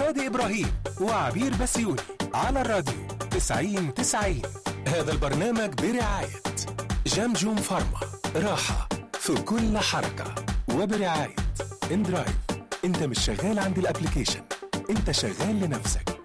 شادي إبراهيم وعبير بسيوني على الراديو 90 90 هذا البرنامج برعاية جمجم فارما راحة في كل حركة وبرعاية اندرايف انت مش شغال عند الابليكيشن انت شغال لنفسك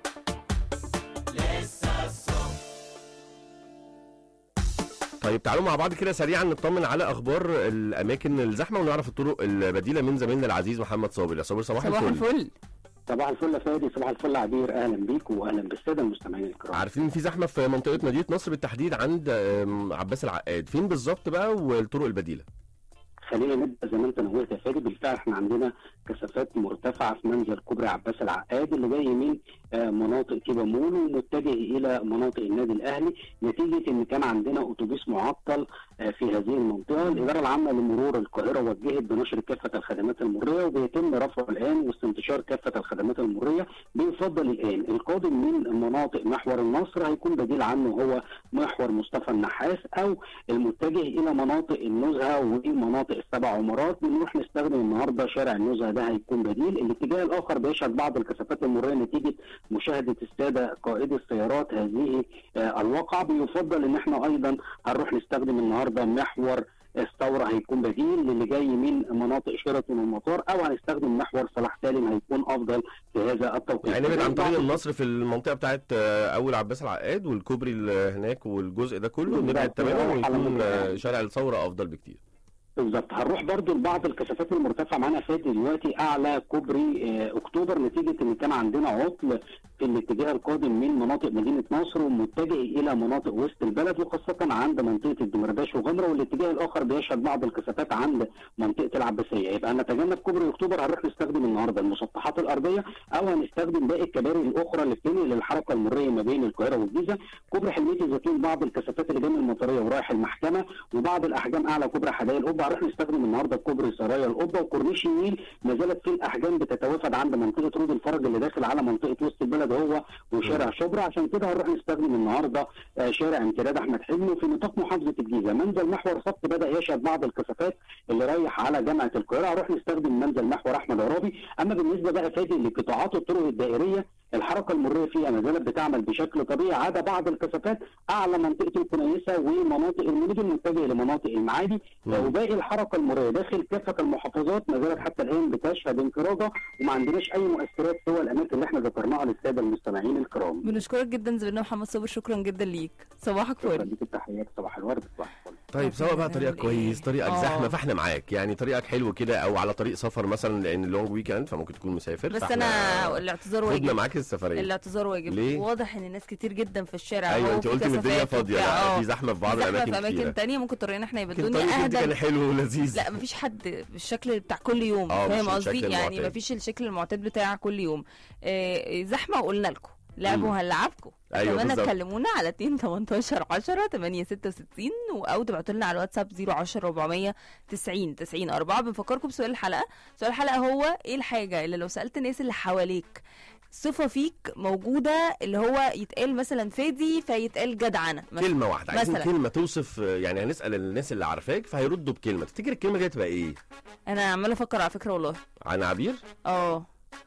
طيب تعالوا مع بعض كده سريعا نطمن على اخبار الاماكن الزحمه ونعرف الطرق البديله من زميلنا العزيز محمد صابر يا صابر صباح, صباح الفل الفل صباح الفل يا فادي صباح الفل عبير اهلا بيك واهلا بالساده المستمعين الكرام عارفين ان في زحمه في منطقه مدينه نصر بالتحديد عند آم، عباس العقاد فين بالظبط بقى والطرق البديله خلينا نبدا زي ما انت نوهت يا فادي بالفعل احنا عندنا كثافات مرتفعه في منزل كوبري عباس العقاد اللي جاي من آه، مناطق كيبا مول ومتجه الى مناطق النادي الاهلي نتيجه ان كان عندنا اتوبيس معطل آه، في هذه المنطقه الاداره العامه لمرور القاهره وجهت بنشر كافه الخدمات المروريه وبيتم رفعه الان واستنتشار كافه الخدمات المروريه بيفضل الان القادم من مناطق محور النصر هيكون بديل عنه هو محور مصطفى النحاس او المتجه الى مناطق النزهه ومناطق السبع عمارات بنروح نستخدم النهارده شارع النزهه ده هيكون بديل الاتجاه الاخر بيشهد بعض الكثافات المروريه نتيجه مشاهده الساده قائدي السيارات هذه آه، الواقعه بيفضل ان احنا ايضا هنروح نستخدم النهارده محور الثوره هيكون بديل للي جاي من مناطق شيراتون والمطار او هنستخدم محور صلاح سالم هيكون افضل في هذا التوقيت يعني نبعد عن طريق بعض- النصر في المنطقه بتاعت آه، اول عباس العقاد والكوبري اللي هناك والجزء ده كله بالظبط. نبعد تماما على ويكون مدى- آه، شارع الثوره افضل بكتير بالظبط هنروح برضو لبعض الكثافات المرتفعه معانا فادي دلوقتي اعلى كوبري آه، اكتوبر نتيجه ان كان عندنا عطل في الاتجاه القادم من مناطق مدينه نصر ومتجه الى مناطق وسط البلد وخاصه عند منطقه الدمرداش وغمره والاتجاه الاخر بيشهد بعض الكثافات عند منطقه العباسيه يبقى نتجنب كوبري اكتوبر هنروح نستخدم النهارده المسطحات الارضيه او هنستخدم باقي الكباري الاخرى اللي بتنقل للحركه المروريه ما بين القاهره والجيزه كوبري حلميه الزيتون بعض الكثافات اللي جايه من المطريه ورايح المحكمه وبعض الاحجام اعلى كوبري حدائق القبه هنروح نستخدم النهارده كوبري سرايا القبه وكورنيش النيل ما زالت في الاحجام بتتوافد عند منطقه رود الفرج اللي داخل على منطقه وسط البلد هو وشارع شبرا عشان كده هنروح نستخدم النهارده آه، شارع امتداد احمد حلمي وفي نطاق محافظه الجيزه منزل محور سبط بدا يشهد بعض الكثافات اللي رايح على جامعه القاهره هنروح نستخدم منزل محور احمد عرابي اما بالنسبه بقى فادي لقطاعات الطرق الدائريه الحركه المروريه فيها ما زالت بتعمل بشكل طبيعي عدا بعض الكثافات اعلى منطقه الكنيسه ومناطق المدن متجهه لمناطق المعادي مم. وباقي الحركه المروريه داخل كافه المحافظات ما زالت حتى الان بتشهد انقراضه وما عندناش اي مؤثرات سوى الاماكن اللي احنا ذكرناها للساده المستمعين الكرام. بنشكرك جدا زميلنا محمد صابر شكرا جدا ليك صباحك شكرا فل ليك التحيات صباح الورد صباح الفل. طيب سواء بقى طريقك نعمل إيه؟ كويس طريقك آه. زحمه فاحنا معاك يعني طريقك حلو كده او على طريق سفر مثلا لان لونج ويكند فممكن تكون مسافر بس فإحنا انا الاعتذار خدنا واجب معاك السفريه الاعتذار واجب ليه؟ واضح ان ناس كتير جدا في الشارع ايوه أهو انت في قلت ان الدنيا كثافات فاضيه وبتاع. لا آه. في زحمه في بعض زحمة الاماكن في اماكن كتيره تانية ممكن طريقنا احنا يبقى لكن الدنيا طريق انت اهدى كان حلو ولذيذ لا مفيش حد بالشكل بتاع كل يوم آه، فاهم مش قصدي الشكل يعني المعتاد. مفيش الشكل المعتاد بتاع كل يوم آه، زحمه وقلنا لكم لعبوا مم. هنلعبكم أيوة كمان بالظبط. تكلمونا على 2 18 10 8 66 او تبعتوا لنا على الواتساب 010 400 90 90 4 بنفكركم بسؤال الحلقه سؤال الحلقه هو ايه الحاجه اللي لو سالت الناس اللي حواليك صفه فيك موجوده اللي هو يتقال مثلا فادي فيتقال جدعنه مثلا كلمه واحده عايزين مثلاً. كلمه توصف يعني هنسال الناس اللي عارفاك فهيردوا بكلمه تفتكر الكلمه دي هتبقى ايه انا عماله افكر على فكره والله عن عبير اه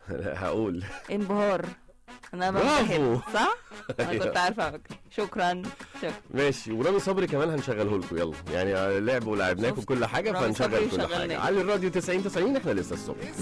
هقول انبهار انا برافو. بنبهر صح؟ انا أيوة. كنت عارفه على فكره شكرا شكرا ماشي ورامي صبري كمان هنشغله لكم يلا يعني لعب ولعبناكم شفت؟ كل حاجه رامي فهنشغل صبري كل شغلناه. حاجه على الراديو 90 90 احنا لسه الصبح